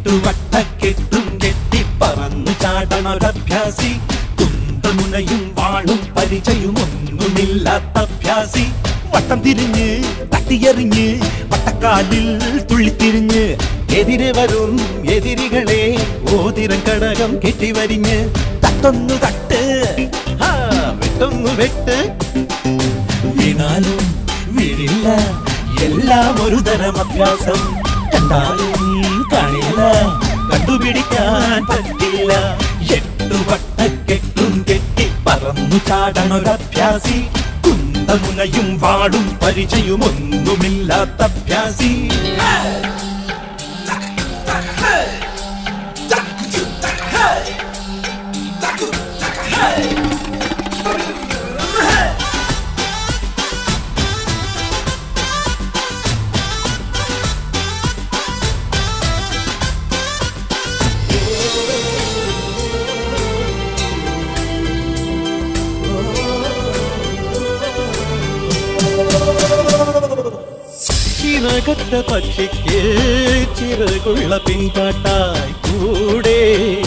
എട്ടു വട്ടക്കെട്ടും കെട്ടി പറന്നു ചാടണൊരഭ്യാസി കുന്തമുനയും വാളും പരിചയും ഒന്നുമില്ലാത്ത അഭ്യാസി വട്ടം തിരിഞ്ഞ് തട്ടിയെറിഞ്ഞ് വട്ടക്കാലിൽ തുള്ളിത്തിരിഞ്ഞ് എതിരെ വരും എതിരികളെ ഓതിരം കടകം കെട്ടിവരിഞ്ഞ് തട്ടൊന്നു തട്ട് ആ, വെട്ടൊന്നു വെട്ട് വീണാലും വീഴില്ല എല്ലാം ഒരു തരം അഭ്യാസം കണ്ടാലും കാണില്ല കണ്ടുപിടിക്കാൻ പറ്റില്ല എട്ടു വട്ടക്കെട്ടും കെട്ടി പറന്നു ചാടണൊരഭ്യാസി കുന്തമുനയും വാടും പരിചയും ഒന്നുമില്ലാത്ത അഭ്യാസി ചിറകറ്റ പക്ഷിക്ക് ചിറകുള്ള പിൻപാട്ടായി കൂടെ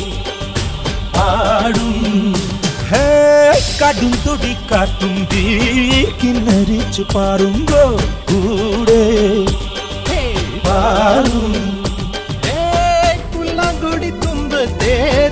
പാടും ഹേ, കടും തൊടി കാട്ടും കിന്നരിച്ചു പാറുമ്പോ കൂടെ ഹേ, പാറും ഹേ, പുല്ലാങ്കുടി തുമ്പത്തെ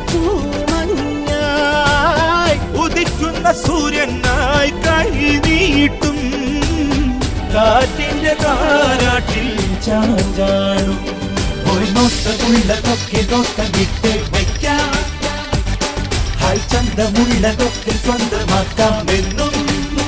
തൂമഞ്ഞായി ഉദിക്കുന്ന സൂര്യനായി കൈ നീട്ടും കാറ്റിന്റെ താരാട്ടിൽ ചാഞ്ചാടും ഒരു നോട്ടമുള്ളതൊക്കെ നോട്ടമിട്ട് വയ്ക്കാം ഹായ് ചന്തമുള്ളതൊക്കെ സ്വന്തമാക്കാമെന്നും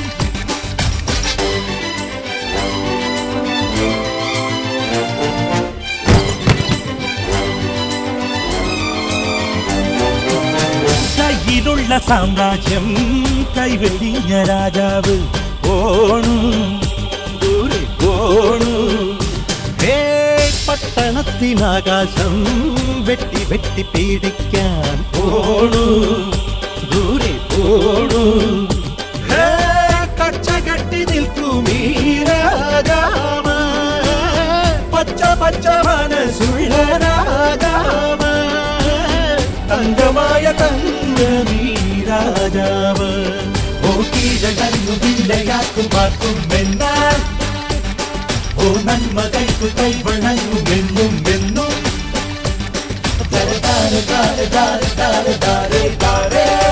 കയ്യിലുള്ള സാമ്രാജ്യം കൈവെടിഞ്ഞ രാജാവ് പോണു ദൂരെ പോണു ഹേ പട്ടണത്തിനാകാശം വെട്ടി വെട്ടി പീഡിക്കാൻ പോണു ദൂരെ പോണു ഹേ കച്ചകെട്ടി നിൽക്കുമീ രാജാവ് പച്ച പച്ച മനസ്സുള്ള രാജാവ് തങ്കമായ തങ്കമീ രാജാവ് ഓ കീഴടങ്ങു വില്ലയാക്കും പാർക്കും എന്നാൽ ഓ നന്മകൾക്കു കൈവണങ്ങുമെന്നും എന്നും ദാരെ ദാരെ ദാരെ ദാരെ ദാരെ ദാരെ ദാരെ